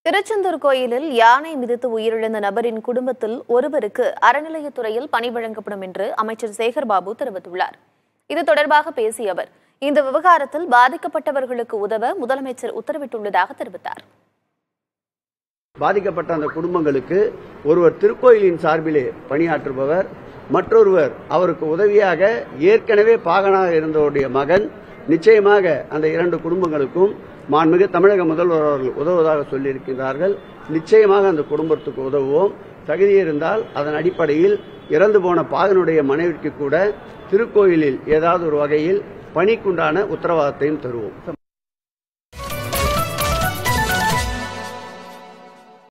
திருச்செந்தூர் கோயிலில் யானை மிதித்து உயிரிழந்த நபரின் குடும்பத்தில் ஒருவருக்கு அறநிலையத்துறையில் பணி வழங்கப்படும் என்று அமைச்சர் சேகர்பாபு தெரிவித்துள்ளார் இது தொடர்பாக பேசிய அவர் இந்த விவகாரத்தில் பாதிக்கப்பட்டவர்களுக்கு உதவ முதலமைச்சர் உத்தரவிட்டுள்ளதாக தெரிவித்தார் பாதிக்கப்பட்ட அந்த குடும்பங்களுக்கு ஒருவர் திருக்கோயிலின் சார்பிலே பணியாற்றுபவர் மற்றொருவர் அவருக்கு உதவியாக ஏற்கனவே பாகனாக இருந்தவருடைய மகன் நிச்சயமாக அந்த இரண்டு குடும்பங்களுக்கும் மாண்புமிகு தமிழக முதல்வர் அவர்கள் உதவுவதாக சொல்லியிருக்கிறார்கள் நிச்சயமாக அந்த குடும்பத்துக்கு உதவுவோம் தகுதி இருந்தால் அதன் அடிப்படையில் இறந்து போன பாகனுடைய மனைவிக்கு கூட திருக்கோயிலில் ஏதாவது ஒரு வகையில் பணிக்குண்டான உத்தரவாதத்தையும் தருவோம்